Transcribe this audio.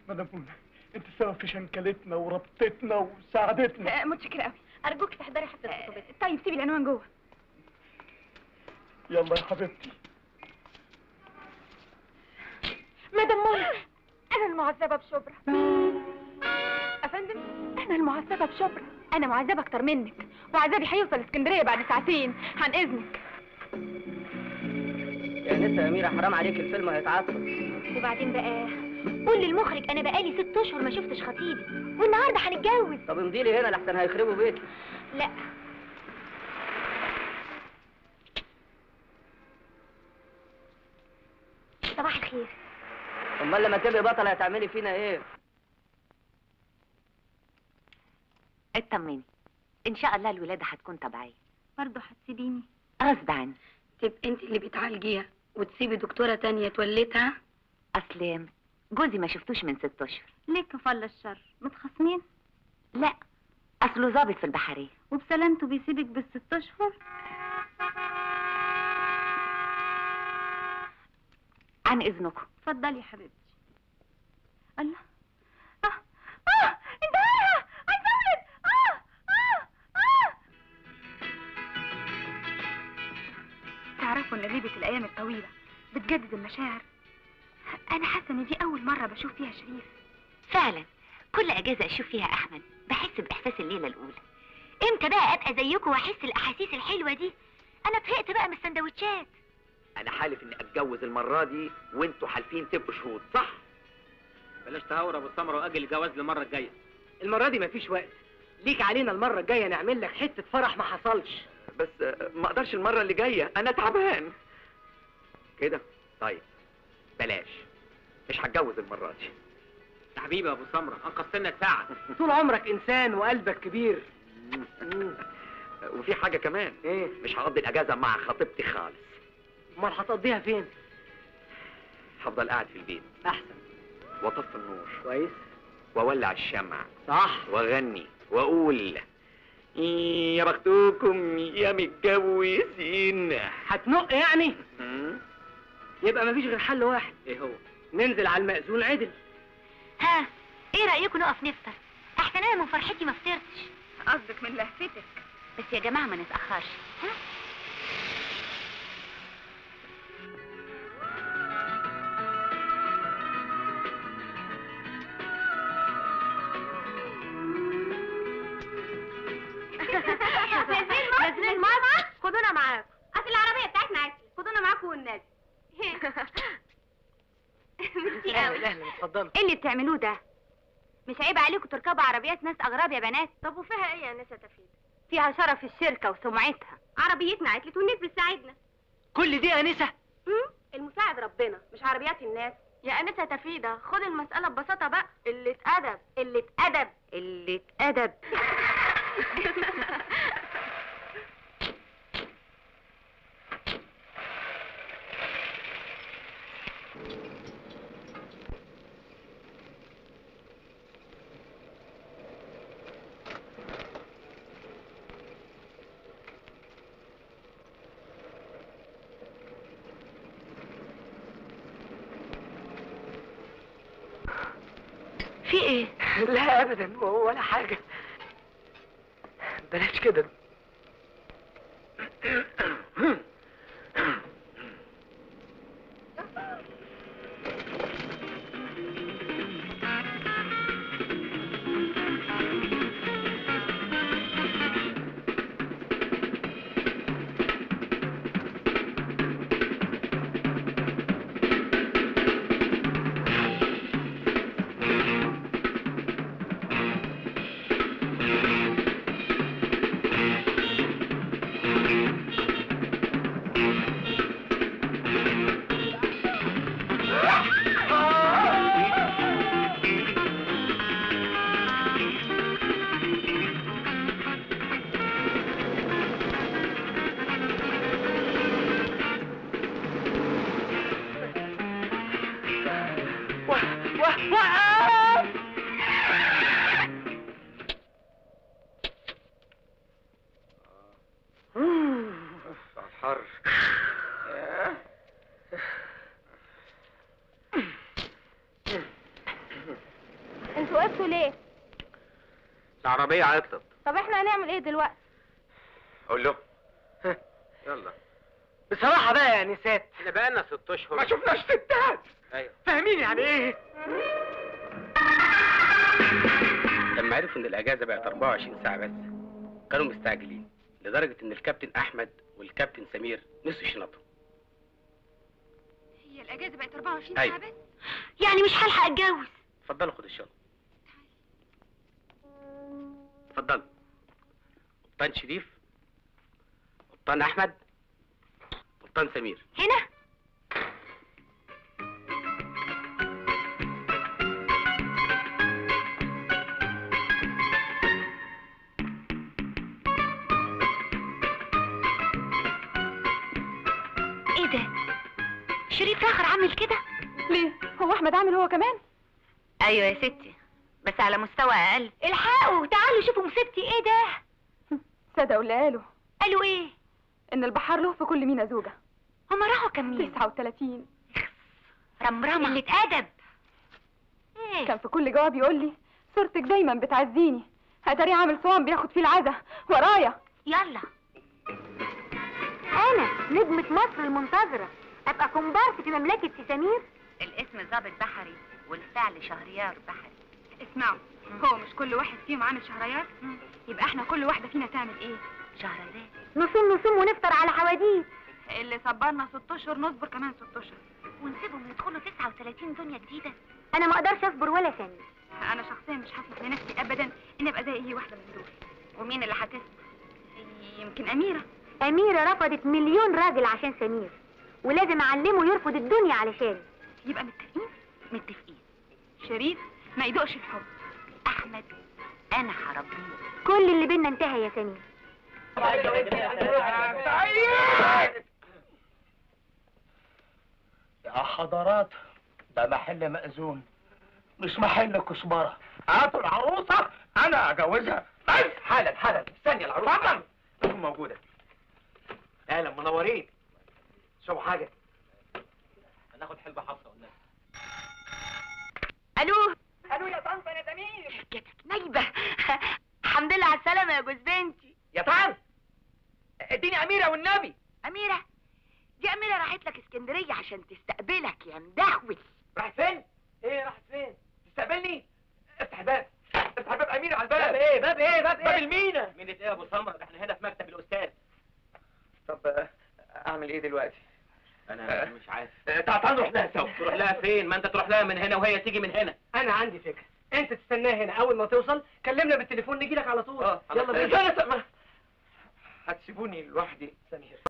مدام منى انت سبب في شنكلتنا وربطتنا وساعدتنا آه، متشكرة قوي أرجوك تحضري حفلة خطوبتك طيب سيبي العنوان جوه يلا يا حبيبتي مدام منى أنا المعذبة بشبرا أفندم أنا المعذبة بشبرا أنا معذبة أكتر منك وعذابي هيوصل اسكندرية بعد ساعتين عن إذنك يا نسا يا أميرة حرام عليك الفيلم هيتعطل وبعدين بقى قول للمخرج أنا بقالي ست أشهر ما شفتش خطيبي والنهاردة هنتجوز طب امضي لي هنا لحسن هيخربوا بيتي لا صباح الخير امال لما تبقي بطلة هتعملي فينا ايه اطمني ان شاء الله الولاده هتكون طبيعيه برضه هتسيبيني غصب عني تبقى انت اللي بتعالجيها وتسيبي دكتورة تانية تولدها اصل جوزي ما شفتوش من ست اشهر ليه كفل الشر متخاصمين لا اصله ظابط في البحريه وبسلامته بيسيبك بالست اشهر عن اذنكم اتفضلي يا حبيبتي الله اه اه انتهى عايز اولد اه اه اه تعرفوا ان غيبة الايام الطويلة بتجدد المشاعر انا حاسة ان دي اول مرة بشوف فيها شريف فعلا كل اجازه اشوف فيها احمد بحس باحساس الليله الاولى امتى بقى ابقى زيكم واحس الاحاسيس الحلوه دي انا طهقت بقى من السندوتشات انا حالف اني اتجوز المره دي وانتوا حالفين تبقوا شهود صح بلاش تهور ابو السمره واجل الجواز للمرة الجاية المرة دي مفيش وقت ليك علينا المرة الجاية نعمل لك حتة فرح ما حصلش بس آه، ما اقدرش المره اللي جايه انا تعبان كده طيب بلاش مش هتجوز المره دي يا حبيبي يا ابو السمره انقذتنا ساعة طول عمرك انسان وقلبك كبير وفي حاجه كمان ايه مش هقضي الاجازه مع خطيبتي خالص امال هتقضيها فين هفضل قاعد في البيت احسن واطفي النور كويس واولع الشمع صح واغني واقول يا بختكم يا متجوزين هتنق يعني مم. يبقى مفيش غير حل واحد ايه هو ننزل على المأذون عدل ها ايه رايكم نقف نفطر احسن انا من فرحتي ما فطرتش قصدك من لهفتك بس يا جماعه ما نتاخرش ها نازلين نازلين ماما خدونا معاكم اصل العربيه بتاعتنا عكس خدونا معاكم والناس ميرسي قوي اهلا اتفضلوا ايه اللي بتعملوه ده مش عيب عليكم تركبوا عربيات ناس اغراب يا بنات طب وفيها ايه يا نسا تفيد فيها شرف الشركه وسمعتها عربيتنا عطلت والناس بتساعدنا كل دي انسه امم المساعد ربنا مش عربيات الناس يا انسه تفيده خد المساله ببساطه بقى قله ادب قله ادب قله ادب في ايه لا ابدا ولا حاجه بلاش كده حر انتوا وقفتوا ليه العربية عطلت طب احنا هنعمل ايه دلوقتي قول له يلا بصراحة بقى يا نسات احنا بقالنا ست اشهر ما شفناش ستات ايوه فاهمين يعني ايه لما عرفوا ان الاجازه بقت 24 ساعه بس كانوا مستعجلين لدرجه ان الكابتن احمد والكابتن سمير نسوا شنطهم هي الاجازه بقت 24 أيوة. ساعه بس يعني مش هلحق اتجوز اتفضلوا خد الشنطه اتفضلوا قبطان شريف قبطان احمد قبطان سمير هنا ايه ده شريف راخر عامل كده ليه هو احمد عامل هو كمان ايوه يا ستي بس على مستوى اقل الحقوا تعالوا شوفوا مصيبتي ايه ده صدقوا اللي قالوا قالوا ايه ان البحر له في كل مينا زوجة هما راحوا كام مين 39 رمرمه اللي ادب ايه كان في كل جواب يقول لي صورتك دايما بتعزيني هتاري عامل صوان بياخد فيه العزا ورايا يلا انا نجمة مصر المنتظرة ابقى كومبارس في مملكة سمير الاسم ظابط بحري والفعل شهريار بحري اسمعوا هو مش كل واحد فيهم عامل شهريار يبقى احنا كل واحدة فينا تعمل ايه شهريار نصوم نصوم ونفطر على حواديت اللي صبرنا ست اشهر نصبر كمان ست اشهر ونسيبهم يدخلوا 39 دنيا جديدة انا ما اقدرش اصبر ولا ثانية انا شخصيا مش هسمح لنفسي ابدا ان ابقى زي اي واحدة من دول ومين اللي هتسمع يمكن اميرة أميرة رفضت مليون راجل عشان سمير ولازم أعلمه يرفض الدنيا علشان يبقى متفقين متفقين شريف ما يدوقش الحب أحمد أنا هربيه كل اللي بينا انتهى يا سمير يا حضرات ده محل مأذون مش محل كزبرة هاتوا العروسة أنا أجوزها بس حالا حالا ثانية العروسة تكون موجودة اهلا منورين شوفوا حاجة هناخد حلبة حفصة والناس ألو قالوا يا طنط أنا سمير جاتك نايبة الحمد لله على السلامة يا جوز بنتي يا طعم اديني أميرة والنبي أميرة دي أميرة راحت لك اسكندرية عشان تستقبلك يا مدهول راحت فين؟ ايه راحت فين؟ تستقبلني؟ افتح الباب افتح الباب أميرة على الباب باب ايه باب ايه باب باب ايه المينا مين ايه يا ابو سمرة ده احنا هنا في مكتب الاستاذ طب آه، اعمل ايه دلوقتي؟ انا مش عارف آه، تعال تعال نروح لها سوا تروح لها فين ما انت تروح لها من هنا وهي تيجي من هنا أنا عندي فكرة أنت تستناها هنا أول ما توصل كلمنا بالتليفون نجي لك على طول اه يلا بينا بينا هتسيبوني لوحدي سمير